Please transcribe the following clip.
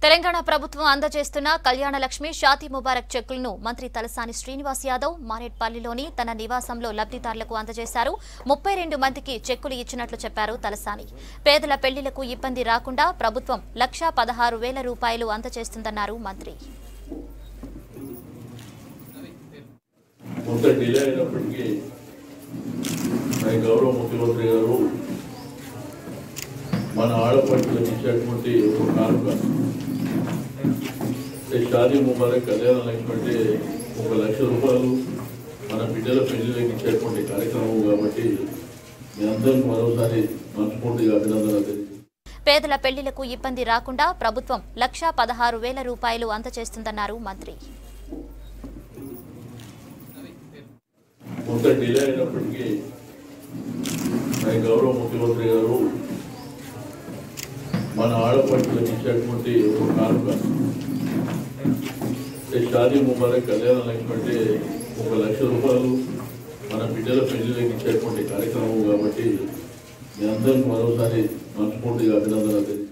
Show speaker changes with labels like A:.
A: తెలంగాణ ప్రభుత్వం అందజేస్తున్న కళ్యాణ లక్ష్మి షాదీ ముబారక్ చెక్కులను మంత్రి తలసాని శ్రీనివాస్ యాదవ్ మారేట్పల్లిలోని తన నివాసంలో లబ్ధిదారులకు అందజేశారు ముప్పై రెండు మందికి చెక్కులు ఇచ్చినట్లు చెప్పారు తలసాని పేదల పెళ్లిలకు ఇబ్బంది రాకుండా ప్రభుత్వం లక్షా పదహారు వేల రూపాయలు అందజేస్తుందన్నారు మంత్రి
B: కొంత డిలే అయినప్పటికీ మన గౌరవ ముఖ్యమంత్రి గారు మన ఆడపడుచులకు ఇచ్చేటువంటి ఒక కానుక అంటే షాదీ ముబారక్ కళ్యాణ లక్ష్మి అంటే ఒక లక్ష రూపాయలు మన బిడ్డల పెళ్లిలోకి ఇచ్చేటువంటి కార్యక్రమం కాబట్టి మీ అందరికీ మరోసారి మనస్ఫూర్తిగా అభినందనలు తెలియజేస్తున్నాను.
A: పేదల పెళ్లిలకు ఇబ్బంది రాకుండా ప్రభుత్వం లక్షా పదహారు వేల రూపాయలు అందజేస్తుందన్నారు మంత్రి
B: కొంత డిలే అయినప్పటికీ మన గౌరవ ముఖ్యమంత్రి గారు మన ఆడపడుచులకు ఇచ్చేటువంటి ఒక కానుక అంటే షాదీ ముబారక్ కళ్యాణ లక్ష్మి అంటే ఒక లక్ష రూపాయలు మన బిడ్డల పెళ్లిలోకి ఇచ్చేటువంటి కార్యక్రమం కాబట్టి మీ అందరికీ మరోసారి మనస్ఫూర్తిగా అభినందనలు తెలియజేస్తున్నాను.